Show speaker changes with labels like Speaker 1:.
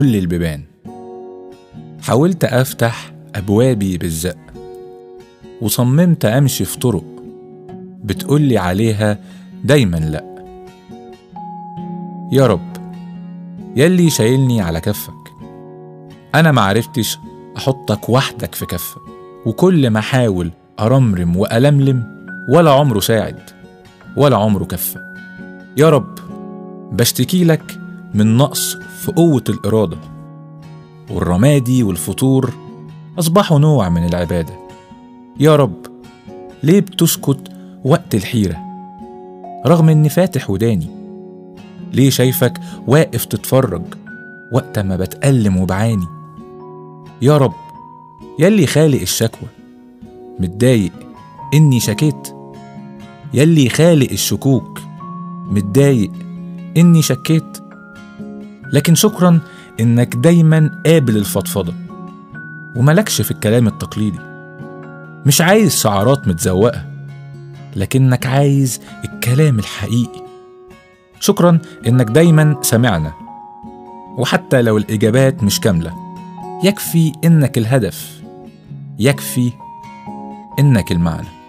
Speaker 1: كل البيبان حاولت أفتح أبوابي بالزق وصممت أمشي في طرق بتقولي عليها دايما لأ يا رب يلي شايلني على كفك أنا معرفتش أحطك وحدك في كفة وكل ما أحاول أرمرم وألملم ولا عمره ساعد ولا عمره كفة يا رب بشتكي لك من نقص في قوة الإرادة والرمادي والفطور أصبحوا نوع من العبادة يا رب ليه بتسكت وقت الحيرة رغم إني فاتح وداني ليه شايفك واقف تتفرج وقت ما بتألم وبعاني يا رب يلي خالق الشكوى متضايق إني شكيت يلي خالق الشكوك متضايق إني شكيت لكن شكرا إنك دايما قابل الفضفضة وملكش في الكلام التقليدي مش عايز شعارات متزوقة لكنك عايز الكلام الحقيقي شكرا إنك دايما سمعنا وحتى لو الإجابات مش كاملة يكفي إنك الهدف يكفي إنك المعنى